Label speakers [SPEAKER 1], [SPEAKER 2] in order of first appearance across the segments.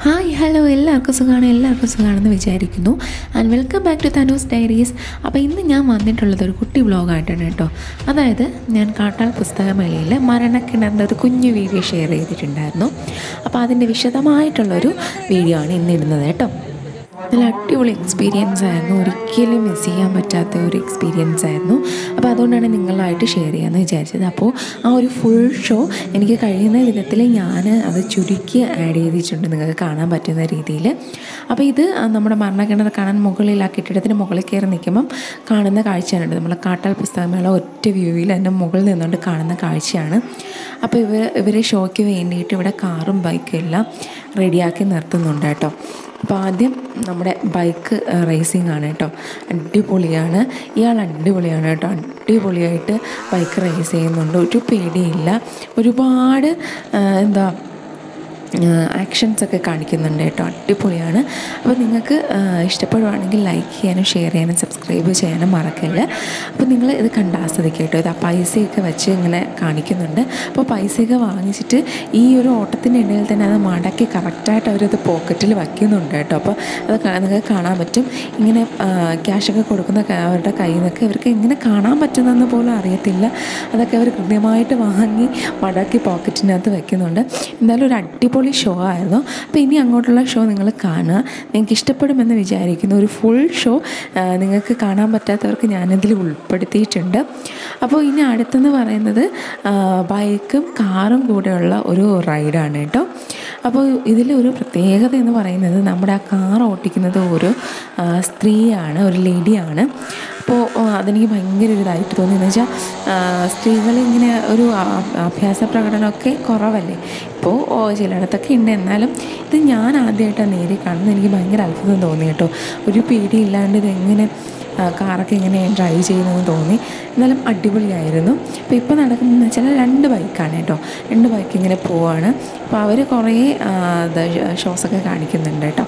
[SPEAKER 1] hi hello എല്ലാവർക്കും സുഖമാണ് എല്ലാവർക്കും സുഖമാണെന്ന് വിചാരിക്കുന്നു and welcome back to Tanu's diaries അപ്പോൾ ഇന്ന് ഞാൻ വന്നിട്ടുള്ളത് ഒരു കുട്ടി വ്ളോഗായിട്ടാണ് കേട്ടോ അതായത് ഞാൻ കാട്ടാൾ പുസ്തകമേളയിൽ മരണക്കിണറിൻ്റെ ഒരു കുഞ്ഞു വീഡിയോ ഷെയർ ചെയ്തിട്ടുണ്ടായിരുന്നു അപ്പോൾ അതിൻ്റെ വിശദമായിട്ടുള്ളൊരു വീഡിയോ ആണ് ഇന്ന് ഇടുന്നത് കേട്ടോ നല്ല അടിപൊളി എക്സ്പീരിയൻസ് ആയിരുന്നു ഒരിക്കലും മിസ് ചെയ്യാൻ പറ്റാത്ത ഒരു എക്സ്പീരിയൻസ് ആയിരുന്നു അപ്പോൾ അതുകൊണ്ടാണ് നിങ്ങളുമായിട്ട് ഷെയർ ചെയ്യാമെന്ന് വിചാരിച്ചത് അപ്പോൾ ആ ഒരു ഫുൾ ഷോ എനിക്ക് കഴിയുന്ന വിധത്തിൽ ഞാൻ അത് ചുരുക്കി ആഡ് ചെയ്തിട്ടുണ്ട് നിങ്ങൾക്ക് കാണാൻ പറ്റുന്ന രീതിയിൽ അപ്പോൾ ഇത് നമ്മുടെ മരണക്കിണർ കാണാൻ മുകളിൽ ആ കെട്ടിടത്തിന് മുകളിൽ കയറി നിൽക്കുമ്പം കാണുന്ന കാഴ്ചയാണ് നമ്മുടെ കാട്ടാൽ പുസ്തകമേള ഒറ്റ വ്യൂവിൽ എൻ്റെ മുകളിൽ നിന്നുകൊണ്ട് കാണുന്ന കാഴ്ചയാണ് അപ്പോൾ ഇവർ ഇവർ ഷോയ്ക്ക് വേണ്ടിയിട്ട് ഇവിടെ കാറും ബൈക്കും എല്ലാം റെഡിയാക്കി നിർത്തുന്നുണ്ട് കേട്ടോ അപ്പോൾ ആദ്യം നമ്മുടെ ബൈക്ക് റേസിംഗ് ആണ് കേട്ടോ അടിപൊളിയാണ് ഇയാൾ അടിപൊളിയാണ് കേട്ടോ അടിപൊളിയായിട്ട് ബൈക്ക് റേസ് ചെയ്യുന്നുണ്ട് ഒരു പേടിയില്ല ഒരുപാട് ആ, എന്താ ആക്ഷൻസ് ഒക്കെ കാണിക്കുന്നുണ്ട് കേട്ടോ അടിപൊളിയാണ് അപ്പോൾ നിങ്ങൾക്ക് ആ, ഇഷ്ടപ്പെടുവാണെങ്കിൽ ലൈക്ക് ചെയ്യാനും ഷെയർ ചെയ്യാനും സബ്സ്ക്രൈബ് ചെയ്യാനും മറക്കല്ല അപ്പോൾ നിങ്ങൾ ഇത് കണ്ട് ആസ്വദിക്കുക കേട്ടോ ഇത് ആ പൈസയൊക്കെ വെച്ച് ഇങ്ങനെ കാണിക്കുന്നുണ്ട് അപ്പോൾ പൈസയൊക്കെ വാങ്ങിച്ചിട്ട് ഈ ഒരു ഓട്ടത്തിൻ്റെ ഇടയിൽ തന്നെ അത് മടക്കി കറക്റ്റായിട്ട് അവരത് പോക്കറ്റിൽ വയ്ക്കുന്നുണ്ട് കേട്ടോ അപ്പോൾ അത് കാ- നിങ്ങൾക്ക് കാണാൻ പറ്റും ഇങ്ങനെ ക്യാഷൊക്കെ കൊടുക്കുന്ന ക- അവരുടെ കയ്യിൽ നിന്നൊക്കെ ഇവർക്ക് എങ്ങനെ കാണാൻ പറ്റുന്നതെന്ന് പോലും അറിയത്തില്ല അതൊക്കെ അവർ കൃത്യമായിട്ട് വാങ്ങി മടക്കി പോക്കറ്റിനകത്ത് വയ്ക്കുന്നുണ്ട് എന്തായാലും ഒരു അടിപൊളി ഷോ ആയിരുന്നു അപ്പോൾ ഇനി അങ്ങോട്ടുള്ള ഷോ നിങ്ങൾ കാണുക നിങ്ങൾക്ക് ഇഷ്ടപ്പെടുമെന്ന് വിചാരിക്കുന്നു ഒരു ഫുൾ ഷോ നിങ്ങൾക്ക് കാണാൻ പറ്റാത്തവർക്ക് ഞാനതിൽ ഉൾപ്പെടുത്തിയിട്ടുണ്ട് അപ്പോൾ ഇനി അടുത്തെന്ന് പറയുന്നത് ആ, ബൈക്കും കാറും കൂടെയുള്ള ഒരു റൈഡാണ് കേട്ടോ അപ്പോൾ ഇതിൽ ഒരു പ്രത്യേകത എന്ന് പറയുന്നത് നമ്മുടെ ആ കാർ ഓട്ടിക്കുന്നത് ഒരു ആ, സ്ത്രീയാണ് ഒരു ലേഡിയാണ് അപ്പോൾ ആ, അതെനിക്ക് ഭയങ്കര ഒരു ഇതായിട്ട് തോന്നി എന്ന് വെച്ചാൽ സ്ത്രീകൾ ഇങ്ങനെ ഒരു ആ- അഭ്യാസ പ്രകടനമൊക്കെ കുറവല്ലേ ഇപ്പോൾ ഓ, ചിലയിടത്തൊക്കെ ഉണ്ട് എന്നാലും ഇത് ഞാൻ ആദ്യമായിട്ടാണ് നേരി കാണുന്നത് എനിക്ക് ഭയങ്കര അത്ഭുതം തോന്നി കേട്ടോ ഒരു പേടിയില്ലാണ്ട് ഇതെങ്ങനെ ആ, കാറൊക്കെ എങ്ങനെ ഡ്രൈവ് ചെയ്യുന്നതെന്ന് തോന്നി എന്നാലും അടിപൊളിയായിരുന്നു അപ്പോൾ ഇപ്പോൾ നടക്കുന്നതെന്ന് വെച്ചാൽ രണ്ട് ബൈക്കാണ് കേട്ടോ രണ്ട് ബൈക്ക് ഇങ്ങനെ പോവാണ് അപ്പോൾ അവർ കുറേ ഷോസൊക്കെ കാണിക്കുന്നുണ്ട് കേട്ടോ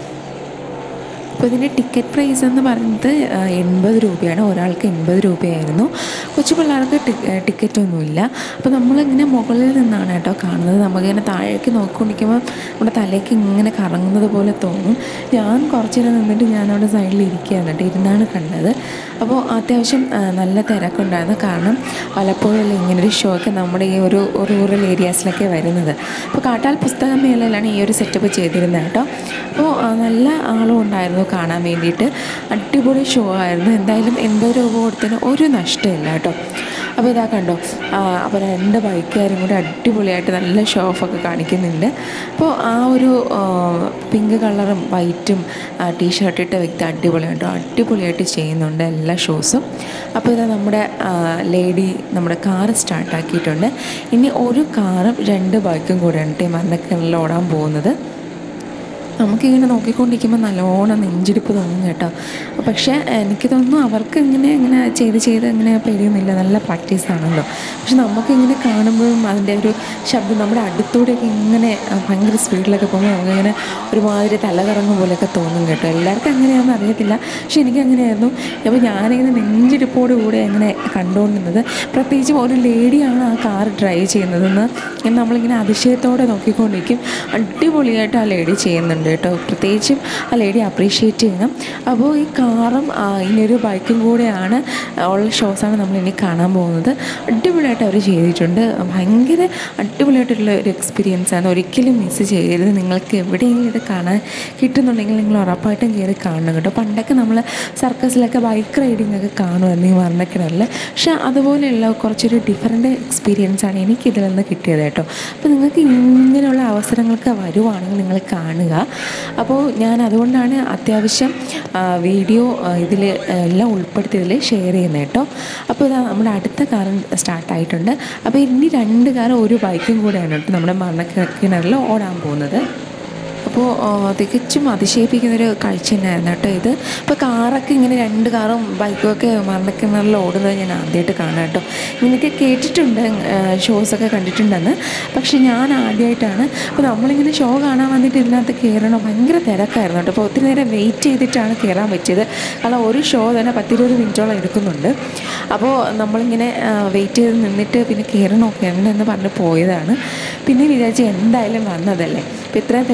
[SPEAKER 1] അപ്പോൾ ഇതിൻ്റെ ടിക്കറ്റ് പ്രൈസ് എന്ന് പറയുന്നത് ആ, എൺപത് രൂപയാണ് ഒരാൾക്ക് എൺപത് രൂപയായിരുന്നു കൊച്ചു പിള്ളേർക്ക് ടി ടിക്കറ്റ് ഒന്നുമില്ല അപ്പോൾ നമ്മളിങ്ങനെ മുകളിൽ നിന്നാണ് കേട്ടോ കാണുന്നത് നമുക്കിങ്ങനെ താഴേക്ക് നോക്കിക്കൊണ്ടിരിക്കുമ്പോൾ നമ്മുടെ തലയ്ക്ക് ഇങ്ങനെ കറങ്ങുന്നത് പോലെ തോന്നും ഞാൻ കുറച്ച് നേരം നിന്നിട്ട് ഞാനവിടെ സൈഡിൽ ഇരിക്കുകയാണ് കേട്ടോ ഇരുന്നാണ് കണ്ടത് അപ്പോൾ അത്യാവശ്യം ആ, നല്ല തിരക്കുണ്ടായിരുന്നു കാരണം പലപ്പോഴും ഇങ്ങനൊരു ഷോ ഒക്കെ നമ്മുടെ ഈ ഒരു റൂറൽ ഏരിയാസിലൊക്കെ വരുന്നത് അപ്പോൾ കാട്ടാൽ പുസ്തകമേളയിലാണ് ഈ ഒരു സെറ്റപ്പ് ചെയ്തിരുന്നത് കേട്ടോ അപ്പോൾ ആ, നല്ല ആളും ഉണ്ടായിരുന്നു കാണാൻ വേണ്ടിയിട്ട് അടിപൊളി ഷോ ആയിരുന്നു എന്തായാലും എൺപത് രൂപ കൊടുത്തതിന് ഒരു നഷ്ടമില്ല കേട്ടോ അപ്പോൾ ഇതാ കണ്ടോ ആ, അപ്പോൾ രണ്ട് ബൈക്കുകാരും കൂടി അടിപൊളിയായിട്ട് നല്ല ഷോ ഓഫൊക്കെ കാണിക്കുന്നുണ്ട് അപ്പോൾ ആ ഒരു ആ, പിങ്ക് കളറും വൈറ്റും ടീഷർട്ട് ഇട്ട വ്യക്തി അടിപൊളിയാണ് കേട്ടോ അടിപൊളിയായിട്ട് ചെയ്യുന്നുണ്ട് എല്ലാ ഷോസും അപ്പോൾ ഇതാ നമ്മുടെ ആ, ലേഡി നമ്മുടെ കാറ് സ്റ്റാർട്ടാക്കിയിട്ടുണ്ട് ഇനി ഒരു കാറും രണ്ട് ബൈക്കും കൂടെയാണ് കേട്ടോ ഈ മരണക്കിണറിൽ ഓടാൻ പോകുന്നത് നമുക്കിങ്ങനെ നോക്കിക്കൊണ്ടിരിക്കുമ്പോൾ നല്ലോണം നെഞ്ചിടിപ്പ് തോന്നും കേട്ടോ പക്ഷേ എനിക്ക് തോന്നുന്നു അവർക്ക് ഇങ്ങനെ ഇങ്ങനെ ചെയ്ത് ചെയ്ത് ഇങ്ങനെ പേടിയൊന്നുമില്ല നല്ല പ്രാക്ടീസ് ആണല്ലോ പക്ഷെ നമുക്കിങ്ങനെ കാണുമ്പോഴും അതിൻ്റെ ഒരു ശബ്ദം നമ്മുടെ അടുത്തൂടെയൊക്കെ ഇങ്ങനെ ആ, ഭയങ്കര സ്പീഡിലൊക്കെ പോകുമ്പോൾ നമുക്കിങ്ങനെ ഒരുമാതിരി തല കറങ്ങും പോലെയൊക്കെ തോന്നും കേട്ടോ എല്ലാവർക്കും അങ്ങനെയാണെന്ന് അറിയത്തില്ല പക്ഷെ എനിക്ക് അങ്ങനെയായിരുന്നു അപ്പോൾ ഞാനിങ്ങനെ നെഞ്ചിടിപ്പോട് കൂടെ ഇങ്ങനെ കണ്ടുകൊണ്ടിരുന്നത് പ്രത്യേകിച്ചും ഒരു ലേഡിയാണ് ആ കാർ ഡ്രൈവ് ചെയ്യുന്നതെന്ന് ഇങ്ങനെ നമ്മളിങ്ങനെ അതിശയത്തോടെ നോക്കിക്കൊണ്ടിരിക്കും അടിപൊളിയായിട്ട് ആ ലേഡി ചെയ്യുന്നുണ്ട് കേട്ടോ പ്രത്യേകിച്ചും ആ ലേഡി അപ്രീഷിയേറ്റ് ചെയ്യണം അപ്പോൾ ഈ കാറും ആ, ഇനിയൊരു ബൈക്കും കൂടെയാണ് ഉള്ള ഷോസാണ് നമ്മൾ ഇനി കാണാൻ പോകുന്നത് അടിപൊളിയായിട്ട് അവർ ചെയ്തിട്ടുണ്ട് ഭയങ്കര അടിപൊളിയായിട്ടുള്ള ഒരു എക്സ്പീരിയൻസ് ആണ് ഒരിക്കലും മിസ് ചെയ്യരുത് നിങ്ങൾക്ക് എവിടെയെങ്കിലും ഇത് കാണാൻ കിട്ടുന്നുണ്ടെങ്കിൽ നിങ്ങൾ ഉറപ്പായിട്ടും കയറി കാണണം കേട്ടോ പണ്ടൊക്കെ നമ്മൾ സർക്കസിലൊക്കെ ബൈക്ക് റൈഡിംഗ് ഒക്കെ കാണുമായിരുന്നു ഈ വർണ്ണക്കിണറിൽ പക്ഷെ അതുപോലെയുള്ള കുറച്ചൊരു ഡിഫറെൻ്റ് എക്സ്പീരിയൻസ് ആണ് എനിക്കിതിൽ നിന്ന് കിട്ടിയത് കേട്ടോ അപ്പോൾ നിങ്ങൾക്ക് ഇങ്ങനെയുള്ള അവസരങ്ങളൊക്കെ വരുവാണെങ്കിൽ നിങ്ങൾ കാണുക അപ്പോൾ ഞാൻ അതുകൊണ്ടാണ് അത്യാവശ്യം വീഡിയോ ഇതിൽ എല്ലാം ഉൾപ്പെടുത്തിയതിൽ ഷെയർ ചെയ്യുന്നത് കേട്ടോ അപ്പോൾ ഇതാ നമ്മുടെ അടുത്ത കാർ സ്റ്റാർട്ടായിട്ടുണ്ട് അപ്പോൾ ഇനി രണ്ട് കാർ ഒരു ബൈക്കും കൂടെയാണ് കേട്ടോ നമ്മുടെ മരണക്കിണറിൽ ഓടാൻ പോകുന്നത് അപ്പോൾ ആ, തികച്ചും അതിശയിപ്പിക്കുന്നൊരു കാഴ്ച തന്നെയായിരുന്നു കേട്ടോ ഇത് ഇപ്പോൾ കാറൊക്കെ ഇങ്ങനെ രണ്ട് കാറും ബൈക്കും ഒക്കെ മരണക്കിണറിൽ ഓടുന്നത് ഞാൻ ആദ്യമായിട്ട് കാണാം കേട്ടോ ഇങ്ങനെയൊക്കെ കേട്ടിട്ടുണ്ട് ഷോസൊക്കെ കണ്ടിട്ടുണ്ടെന്ന് പക്ഷെ ഞാൻ ആദ്യമായിട്ടാണ് അപ്പോൾ നമ്മളിങ്ങനെ ഷോ കാണാൻ വന്നിട്ട് ഇതിനകത്ത് കയറണം ഭയങ്കര തിരക്കായിരുന്നു കേട്ടോ അപ്പോൾ ഒത്തിരി നേരം വെയിറ്റ് ചെയ്തിട്ടാണ് കയറാൻ പറ്റിയത് കാരണം ഒരു ഷോ തന്നെ പത്തിരുപത് മിനിറ്റോളം എടുക്കുന്നുണ്ട് അപ്പോൾ നമ്മളിങ്ങനെ വെയിറ്റ് ചെയ്ത് നിന്നിട്ട് പിന്നെ കയറണോ കയറണം എന്ന് പറഞ്ഞ് പോയതാണ് പിന്നെ വിചാരിച്ച് എന്തായാലും വന്നതല്ലേ അപ്പോൾ ഇത്രയും തിരക്കൊക്കെ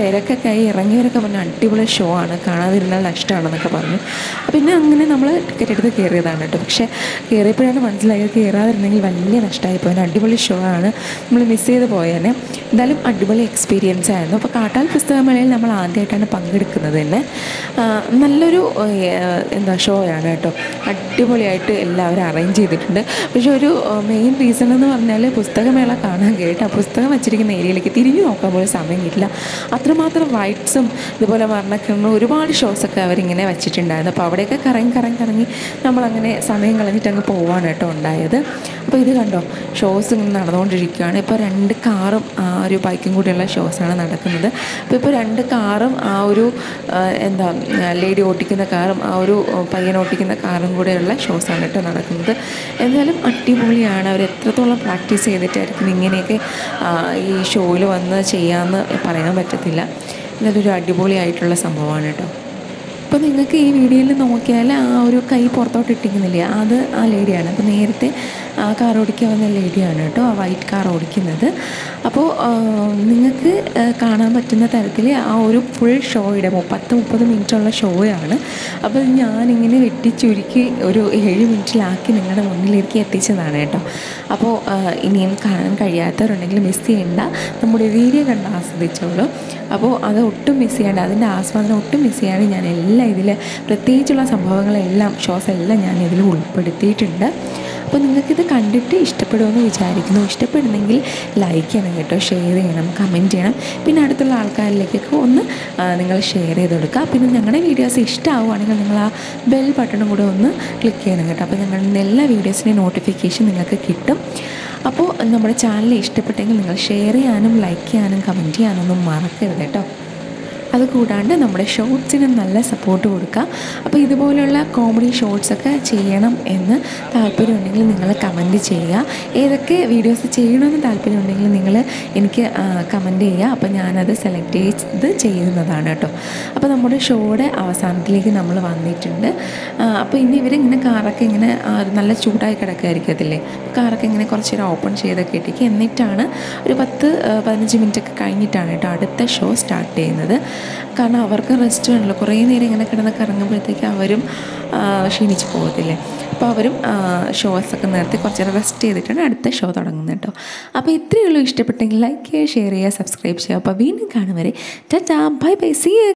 [SPEAKER 1] ലേറ്റായി ഇറങ്ങിയവരൊക്കെ പറഞ്ഞു അടിപൊളി ഷോ ആണ് കാണാതിരുന്നാൽ നഷ്ടമാണെന്നൊക്കെ പറഞ്ഞു പിന്നെ അങ്ങനെ നമ്മൾ ടിക്കറ്റ് എടുത്ത് കയറിയതാണ് കേട്ടോ പക്ഷേ കയറിയപ്പോഴാണ് മനസ്സിലായത് കയറാതിരുന്നെങ്കിൽ വലിയ നഷ്ടമായി പോയത് അടിപൊളി ഷോ ആണ് നമ്മൾ മിസ് ചെയ്ത് പോയേനെ എന്തായാലും അടിപൊളി എക്സ്പീരിയൻസ് ആയിരുന്നു അപ്പോൾ കാട്ടാൽ പുസ്തകമേളയിൽ നമ്മൾ ആദ്യമായിട്ടാണ് പങ്കെടുക്കുന്നത് തന്നെ ആ, നല്ലൊരു ഏഹ്, എന്താ ഷോ ആണ് കേട്ടോ അടിപൊളിയായിട്ട് എല്ലാവരും അറേഞ്ച് ചെയ്തിട്ടുണ്ട് പക്ഷേ ഒരു മെയിൻ റീസൺ എന്ന് പറഞ്ഞാൽ പുസ്തകമേള കാണാൻ കേട്ടോ പുസ്തകം വച്ചിരിക്കുന്ന ഏരിയയിലേക്ക് തിരിഞ്ഞു നോക്കാൻ പോലും സമയം കിട്ടില്ല അത്രമാത്രം റൈഡ്സും ഇതുപോലെ വർണ്ണക്കിണറും ഒരുപാട് ഷോസൊക്കെ അവരിങ്ങനെ വെച്ചിട്ടുണ്ടായിരുന്നു അപ്പോൾ അവിടെയൊക്കെ കറങ്ങി കറങ്ങി കറങ്ങി നമ്മളങ്ങനെ സമയം കളഞ്ഞിട്ട് അങ്ങ് പോവാണ് കേട്ടോ ഉണ്ടായത് അപ്പോൾ ഇത് കണ്ടോ ഷോസ് ഇങ്ങനെ നടന്നുകൊണ്ടിരിക്കുകയാണ് ഇപ്പോൾ രണ്ട് കാറും ആ ഒരു ബൈക്കും കൂടിയുള്ള ഷോസാണ് നടക്കുന്നത് അപ്പോൾ ഇപ്പോൾ രണ്ട് കാറും ആ ഒരു ആ, എന്താ ലേഡി ഓട്ടിക്കുന്ന കാറും ആ ഒരു പയ്യൻ ഓട്ടിക്കുന്ന കാറും കൂടെയുള്ള ഷോസാണ് കേട്ടോ നടക്കുന്നത് എന്നാലും അടിപൊളിയാണ് അവർ എത്രത്തോളം പ്രാക്ടീസ് ചെയ്തിട്ടായിരിക്കും ഇങ്ങനെയൊക്കെ ആ, ഈ ഷോയിൽ വന്ന് ചെയ്യാമെന്ന് പറയാൻ പറ്റത്തില്ല ഇതൊരു അടിപൊളിയായിട്ടുള്ള സംഭവമാണ് കേട്ടോ അപ്പോൾ നിങ്ങൾക്ക് ഈ വീഡിയോയിൽ നോക്കിയാൽ ആ ഒരു കൈ പുറത്തോട്ട് ഇട്ടിരിക്കുന്നില്ലേ അത് ആ ലേഡിയാണ് അപ്പോൾ നേരത്തെ ആ കാർ ഓടിക്കാൻ വന്ന ലേഡിയാണ് കേട്ടോ ആ വൈറ്റ് കാർ ഓടിക്കുന്നത് അപ്പോൾ നിങ്ങൾക്ക് ആ, കാണാൻ പറ്റുന്ന തരത്തിൽ ആ ഒരു ഫുൾ ഷോയുടെ പത്ത് മുപ്പത് മിനിറ്റുള്ള ഷോയാണ് അപ്പോൾ ഞാനിങ്ങനെ വെട്ടിച്ചുരുക്കി ഒരു ഏഴ് മിനിറ്റിലാക്കി നിങ്ങളുടെ മുന്നിലേക്ക് എത്തിച്ചതാണ് കേട്ടോ അപ്പോൾ ആ, ഇനിയും കാണാൻ കഴിയാത്തവരുണ്ടെങ്കിൽ മിസ് ചെയ്യണ്ട നമ്മുടെ വീഡിയോ കണ്ട് ആസ്വദിച്ചോളൂ അപ്പോൾ അത് ഒട്ടും മിസ് ചെയ്യേണ്ട അതിൻ്റെ ആസ്വാദനം ഒട്ടും മിസ് ചെയ്യാതെ ഞാൻ എല്ലാം ഇതിൽ പ്രത്യേകിച്ചുള്ള സംഭവങ്ങളെല്ലാം ഷോസ് എല്ലാം ഞാൻ ഇതിൽ ഉൾപ്പെടുത്തിയിട്ടുണ്ട് അപ്പോൾ നിങ്ങൾക്കിത് കണ്ടിട്ട് ഇഷ്ടപ്പെടുമെന്ന് വിചാരിക്കുന്നു ഇഷ്ടപ്പെടുന്നെങ്കിൽ ലൈക്ക് ചെയ്യണം കേട്ടോ ഷെയർ ചെയ്യണം കമൻറ്റ് ചെയ്യണം പിന്നെ അടുത്തുള്ള ആൾക്കാരിലേക്കൊക്കെ ഒന്ന് ആ, നിങ്ങൾ ഷെയർ ചെയ്ത് കൊടുക്കുക പിന്നെ ഞങ്ങളുടെ വീഡിയോസ് ഇഷ്ടമാവുകയാണെങ്കിൽ നിങ്ങൾ ആ ബെൽ ബട്ടണും കൂടെ ഒന്ന് ക്ലിക്ക് ചെയ്യണം കേട്ടോ അപ്പോൾ ഞങ്ങളുടെ എല്ലാ വീഡിയോസിൻ്റെയും നോട്ടിഫിക്കേഷൻ നിങ്ങൾക്ക് കിട്ടും അപ്പോൾ നമ്മുടെ ചാനൽ ഇഷ്ടപ്പെട്ടെങ്കിൽ നിങ്ങൾ ഷെയർ ചെയ്യാനും ലൈക്ക് ചെയ്യാനും കമൻറ്റ് ചെയ്യാനൊന്നും മറക്കരുത് കേട്ടോ അതുകൂടാണ്ട് നമ്മുടെ ഷോർട്സിനും നല്ല സപ്പോർട്ട് കൊടുക്കുക അപ്പോൾ ഇതുപോലുള്ള കോമഡി ഷോർട്സൊക്കെ ചെയ്യണം എന്ന് താല്പര്യമുണ്ടെങ്കിൽ നിങ്ങൾ കമൻറ്റ് ചെയ്യുക ഏതൊക്കെ വീഡിയോസ് ചെയ്യണമെന്ന് താല്പര്യമുണ്ടെങ്കിൽ നിങ്ങൾ എനിക്ക് കമൻറ്റ് ചെയ്യുക അപ്പോൾ ഞാനത് സെലക്ട് ചെയ്ത് ചെയ്യുന്നതാണ് കേട്ടോ അപ്പോൾ നമ്മുടെ ഷോയുടെ അവസാനത്തിലേക്ക് നമ്മൾ വന്നിട്ടുണ്ട് ആ, അപ്പോൾ ഇനി ഇവരിങ്ങനെ കാറൊക്കെ ഇങ്ങനെ ആ, നല്ല ചൂടായി കിടക്കുമായിരിക്കത്തില്ലേ കാറൊക്കെ ഇങ്ങനെ കുറച്ച് നേരം ഓപ്പൺ ചെയ്തൊക്കെ ഇട്ടേക്ക് എന്നിട്ടാണ് ഒരു പത്ത് ആ, പതിനഞ്ച് മിനിറ്റ് ഒക്കെ കഴിഞ്ഞിട്ടാണ് കേട്ടോ അടുത്ത ഷോ സ്റ്റാർട്ട് ചെയ്യുന്നത് കാരണം അവർക്ക് റെസ്റ്റ് വേണമല്ലോ കുറേ നേരം ഇങ്ങനെ കിടന്ന് കറങ്ങുമ്പോഴത്തേക്ക് അവരും ആ, ക്ഷീണിച്ച് പോകത്തില്ലേ അപ്പോൾ അവരും ഷോസൊക്കെ നിർത്തി കുറച്ച് നേരം റെസ്റ്റ് ചെയ്തിട്ടാണ് അടുത്ത ഷോ തുടങ്ങുന്നത് കേട്ടോ അപ്പോൾ ഇത്രയേ ഉള്ളൂ ഇഷ്ടപ്പെട്ടെങ്കിൽ ലൈക്ക് ചെയ്യുക ഷെയർ ചെയ്യുക സബ്സ്ക്രൈബ് ചെയ്യുക അപ്പോൾ വീണ്ടും കാണും വരെ ടാറ്റാ ബൈ ബൈ സി